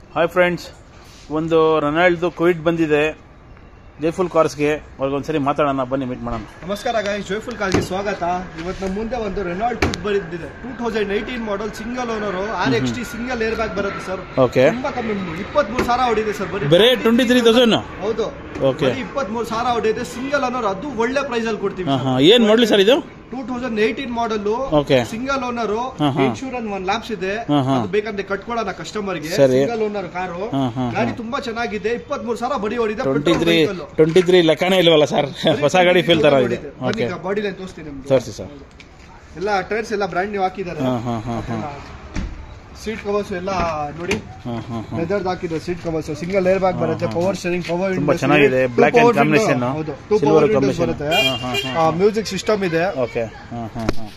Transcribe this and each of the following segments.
Hi friends ಒಂದು ರೊನಾಲ್ಡ್ದು Covid ಬಂದಿದೆ ಜೈಫುಲ್ ಕಾರ್ಸ್ಗೆ ಅವ್ರಿಗೊಂದ್ಸರಿ ಮಾತಾಡೋಣ ಬನ್ನಿ ಮೀಟ್ ಮಾಡೋಣ ನಮಸ್ಕಾರ ಗಾಯ್ ಜೋಯ್ಫುಲ್ ಕಾಲ್ಗೆ ಸ್ವಾಗತ ಇವತ್ತು ನಮ್ಮ ಮುಂದೆ ಒಂದು ರೆನಾಲ್ಡ್ ಟೂತ್ ಬಂದಿದೆ two thousand eighteen model single owner R X T single air bag ಬರುತ್ತೆ ಸರ್ ಓಕೆ ತುಂಬಾ ಕಮ್ಮಿ ಇಪ್ಪತ್ತ್ ಮೂರು ಸಾವಿರ ಹೊಡಿದೆ ಸರ್ ಬರೀ ಬರೀ ಟ್ವೆಂಟಿ ತ್ರೀ ತೌಸಂಡ್ ಹೌದು Okay. ಇಪ್ಪತ್ತ್ ಮೂರು ಸಾವಿರ ಹೊಡಿದೆ ಸಿಂಗಲ್ ಓನರ್ ಅದು ಒಳ್ಳೆ ಪ್ರೈಸ್ ಅಲ್ಲಿ ಕೊಡ್ತೀವಿ ಹಾಂ ಹಾಂ ಏನು ಮಾಡಲಿ ಸರ್ ಇದು two thousand eighteen model Okay. Single owner ಹಾ, ಹಾ. ಇನ್ಶೂರೆನ್ಸ್ ಒಂದ್ ಲ್ಯಾಬ್ಸ್ ಇದೆ ಹಾ, ಹಾ. ಅದು ಬೇಕಂದ್ರೆ ಕಟ್ಕೊಳ್ಳೋಣ ಕಸ್ಟಮರ್ ಗೆ ಸರಿ. ಸಿಂಗಲ್ ಓನರ್ ಕಾರು ಹಾ, ಹಾ, ಗಾಡಿ ತುಂಬಾ ಚೆನ್ನಾಗಿದೆ ಇಪ್ಪತ್ತ್ ಮೂರು ಸಾವಿರ ಬಡಿ ಹೊಡಿದೆ twenty petrol three vehicle. Twenty three ಲೆಕ್ಕನೇ ಇಲ್ವಲ್ಲ ಸರ್ ಹೊಸ ಗಾಡಿ ಫೀಲ್ ತರ ಇದೆ ಬನ್ನಿ ಓಕೆ ಈಗ ಬಾಡಿ ಲೈನ್ ತೋರಿಸ್ತೀನಿ ನಿಮ್ಗೆ ತೋರಿಸಿ ಸರ್ ಎಲ್ಲ ಟೈರ್ಸ್ ಎಲ್ಲ ಬ್ರ್ಯಾಂಡ್ ನ್ಯೂ ಹಾಕಿದ್ದಾರೆ ಹಾಂ ಹಾಂ ಹಾಂ ಹಾಂ ಸೀಟ್ ಕವರ್ಸ್ ಎಲ್ಲ ನೋಡಿ ಹಾಂ ಹಾಂ ಹಾಂ ಲೆದರ್ ಹಾಕಿದ್ದಾರೆ seat covers single air bag ಬರುತ್ತೆ ಪವರ್ ಸ್ಟೇರಿಂಗ್ ಪವರ್ ತುಂಬಾ ಚೆನ್ನಾಗಿದೆ. Black and combination. ಹೌದು ಟೂ Silver ಪವರ್ combination. ಬರುತ್ತೆ ಹಾ, ಹಾ, ಮ್ಯೂಸಿಕ್ ಸಿಸ್ಟಮ್ ಇದೆ ಓಕೆ ಹಾಂ ಹಾಂ ಹಾಂ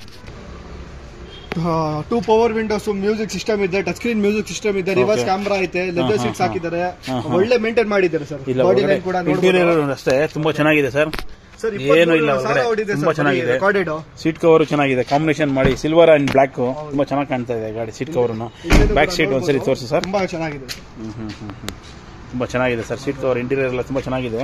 two power windows music system ಇದೆ ಟಚ್ ಸ್ಕ್ರೀನ್ ಮ್ಯೂಸಿಕ್ ಸಿಸ್ಟಮ್ ಇದೆ ರಿವರ್ಸ್ Okay. ಕ್ಯಾಮ್ರಾ ಐತೆ ಹಾ, ಲೆದರ್ ಹಾ, ಸೀಟ್ಸ್ ಹಾ. ಹಾಕಿದ್ದಾರೆ ಹಾ, ಹಾ. ಒಳ್ಳೆ ಮೇಂಟೈನ್ ಮಾಡಿದ್ದಾರೆ ಸರ್ ಇಲ್ಲ ಬಾಡಿ ಹೊರಗಡೆ ಲೈನ್ ಕೂಡ ಇಂಟೀರಿಯರ್ ಅಷ್ಟೇ ತುಂಬಾ ಚೆನ್ನಾಗಿದೆ ಸರ್ ಸರ್ ಏನು ಇಲ್ಲ ಹೊರಗಡೆ ತುಂಬಾ ಚೆನ್ನಾಗಿದೆ ರೆಕಾರ್ಡೆಡ್ ಸೀಟ್ ಕವರ್ ಚೆನ್ನಾಗಿದೆ ಕಾಂಬಿನೇಷನ್ ಮಾಡಿ ಸಿಲ್ವರ್ ಅಂಡ್ ಬ್ಲಾಕ್ ತುಂಬಾ ಚೆನ್ನಾಗಿ ಕಾಣ್ತಾ ಇದೆ ಗಾಡಿ ಸೀಟ್ ಕವರ್ ಬ್ಯಾಕ್ ಸೀಟ್ ಒಂದ್ಸರಿ ತೋರಿಸಿ ಸರ್ ತುಂಬಾ ಚೆನ್ನಾಗಿದೆ ಹ್ಮ್ ಹ್ಮ್ ಹ್ಮ್ ಹ್ಮ್. ತುಂಬಾ ಚೆನ್ನಾಗಿದೆ ಸರ್ ಸೀಟ್ ಕವರ್ ಇಂಟೀರಿಯರ್ ಎಲ್ಲ ತುಂಬಾ ಚೆನ್ನಾಗಿದೆ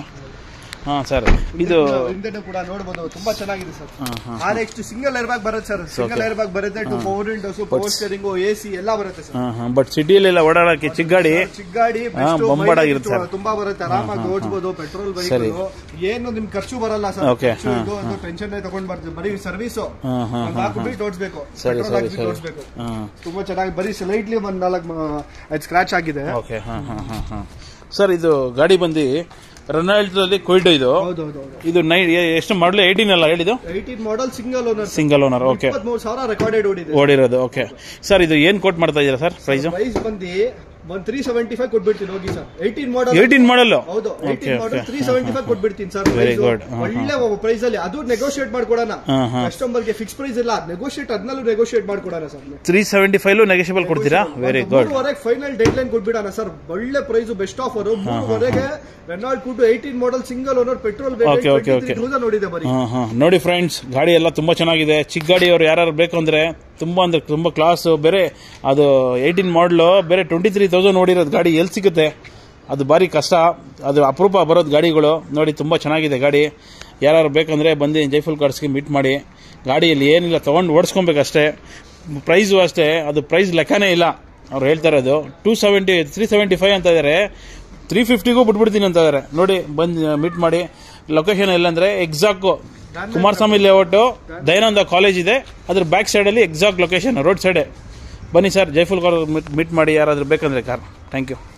ಹಾ ಸರ್ ಇದು ಹಿಂದೆನೂ ಕೂಡ ನೋಡಬಹುದು ತುಂಬಾ ಚೆನ್ನಾಗಿದೆ ಸರ್ ಹಾ, ಹಾ. R X single air bag ಬರುತ್ತೆ ಸರ್ ಸಿಂಗಲ್ ಏರ್ ಬ್ಯಾಗ್ ಬರುತ್ತೆ two power windows power steering A C ಎಲ್ಲ ಬರುತ್ತೆ ಸರ್ ಹಾ ಹಾ ಬಟ್ ಸಿಟಿಯಲ್ಲೆಲ್ಲ ಓಡಾಡಕ್ಕೆ ಚಿಕ್ಕ ಗಾಡಿ ಚಿಕ್ಕ ಗಾಡಿ ಹಾ, best, ಬೊಂಬಾಟ್ mileage ಆಗಿರುತ್ತೆ ಸರ್. ತುಂಬಾ ಬರುತ್ತೆ ಆರಾಮಾಗಿ ಓಡಿಸಬಹುದು ಪೆಟ್ರೋಲ್ ಸರಿ. ವೆಹಿಕಲ್ ಏನು ನಿಮ್ ಖರ್ಚು ಬರಲ್ಲ ಸರ್ Okay, ಹಾ, ಟೆನ್ಷನ್ ತಗೊಂಡ್ ಬರ್ತೀವಿ ಬರೀ ಸರ್ವಿಸ್ ಹಾ, ಹಾ, ಒಂದ್ ನಾಲ್ಕು ಬೀಟ್ ಓಡಿಸ್ಬೇಕು ಸರಿ ಪೆಟ್ರೋಲ್ ಸರಿ ಹಾಕಿ ಸರಿ ಓಡಿಸ್ಬೇಕು ಹಾ ತುಂಬಾ ಚೆನ್ನಾಗಿ ಬರೀ ಸ್ಲೈಟ್ಲಿ ಒಂದ್ ನಾಲ್ಕು ಅದು ಸ್ಕ್ರಾಚ್ ಆಗಿದೆ ಓಕೆ ಹಾ ಹಾ ಹಾ ಹಾ ಸರ್ ಇದು ಗಾಡಿ ಬಂದು ರೊನಾಲ್ಡ್ರಲ್ಲಿ ಕೊಯ್ಡ್ ಇದು ಹೌದೌದು ಇದು ನೈ ಎಷ್ಟು ಮಾಡಲು ಏಯ್ಟೀನ್ ಅಲ್ಲ ಹೇಳಿದ್ದು eighteen model single owner single owner okay ಇಪ್ಪತ್ಮೂರು ಸಾವಿರ ರೆಕಾರ್ಡೆಡ್ ಓಡಿದೆ ಓಡಿರೋದು ಓಕೆ ಸರ್ ಇದು ಏನು ಕೋಟ್ ಮಾಡ್ತಾ ಇದ್ದೀರಾ ಸರ್ ಪ್ರೈಸು ಪ್ರೈಸ್ ಬಂದು ಒಂದ್ ತ್ರೀ ಸೆವೆಂಟಿ ಫೈವ್ ಕೊಟ್ಬಿಡ್ತೀನಿ ಹೋಗಿ sir eighteen model eighteen model ಹೌದು okay eighteen model okay three seventy five ಕೊಟ್ಬಿಡ್ತೀನಿ ಸರ್ Very good. ಹಾ, ಒಳ್ಳೆ ಪ್ರೈಸ್ ಅಲ್ಲಿ ಅದು ನೆಗೋಷಿಯೇಟ್ ಮಾಡ್ಕೊಡೋಣ ಹಾ, ಹಾ. ಕಸ್ಟಮರ್ ಗೆ ಫಿಕ್ಸ್ ಪ್ರೈಸ್ ಇಲ್ಲ ನೆಗೋಷಿಯೇಟ್ ಅದನ್ನಲ್ಲೂ ನೆಗೋಷಿಯೇಟ್ ಮಾಡ್ಕೊಡೋಣ sir three seventy five negotiable ಕೊಡ್ತೀರಾ ವೆರಿ ಗುಡ್ ಮೂರುವರೆಗೆ ಫೈನಲ್ ಡೆಡ್ ಲೈನ್ ಕೊಟ್ಬಿಡೋಣ ಸರ್ ಒಳ್ಳೆ ಪ್ರೈಸ್ ಬೆಸ್ಟ್ ಆಫರ್ ಮೂರುವರೆಗೆ Renault Kwid eighteen model single owner petrol Okay, okay, okay. ನೋಡಿದೆ ಬರೀ ಹಾ ಹಾ ನೋಡಿ ಫ್ರೆಂಡ್ಸ್ ಗಾಡಿ ಎಲ್ಲ ತುಂಬಾ ಚೆನ್ನಾಗಿದೆ ಚಿಕ್ಕ ಗಾಡಿಯವರು ಯಾರು ಬೇಕು ಅಂದ್ರೆ ತುಂಬಾ ಅಂದ್ರೆ ತುಂಬಾ ಕ್ಲಾಸ್ ಬೇರೆ ಅದು ಏಯ್ಟೀನ್ ಮಾಡಲು ಬೇರೆ ಟ್ವೆಂಟಿ ತ್ರೀ ತೌಸಂಡ್ ನೋಡಿರೋದು ಗಾಡಿ ಎಲ್ಲಿ ಸಿಗುತ್ತೆ ಅದು ಭಾರಿ ಕಷ್ಟ ಅದು ಅಪರೂಪ ಬರೋದು ಗಾಡಿಗಳು ನೋಡಿ ತುಂಬಾ ಚೆನ್ನಾಗಿದೆ ಗಾಡಿ ಯಾರು ಬೇಕಂದ್ರೆ ಬಂದು ಜೈಫುಲ್ ಕಾರ್ಸ್ಗೆ ಮೀಟ್ ಮಾಡಿ ಗಾಡಿಯಲ್ಲಿ ಏನಿಲ್ಲ ತೊಗೊಂಡು ಓಡಿಸ್ಕೊಬೇಕಷ್ಟೇ ಪ್ರೈಸು ಅಷ್ಟೇ ಅದು ಪ್ರೈಸ್ ಲೆಕ್ಕನೇ ಇಲ್ಲ ಅವ್ರು ಹೇಳ್ತಾ ಇರೋದು two seventy three seventy five ಅಂತ ಇದ್ದಾರೆ ತ್ರೀ ಫಿಫ್ಟಿಗೂ ಬಿಟ್ಬಿಡ್ತೀನಿ ಅಂತ ಇದ್ದಾರೆ ನೋಡಿ ಬಂದು ಮೀಟ್ ಮಾಡಿ ಲೊಕೇಶನ್ ಎಲ್ಲಂದ್ರೆ exact Kumaraswamy layout Dayananda college ಇದೆ ಅದ್ರ ಬ್ಯಾಕ್ ಸೈಡಲ್ಲಿ ಎಕ್ಸಾಕ್ಟ್ ಲೊಕೇಶನ್ ರೋಡ್ ಸೈಡೆ ಬನ್ನಿ ಸರ್ ಜೈಫುಲ್ ಕಾರ್ ಮೀಟ್ ಮಾಡಿ ಯಾರಾದರೂ ಬೇಕಂದ್ರೆ ಕಾರ್ ಥ್ಯಾಂಕ್ ಯು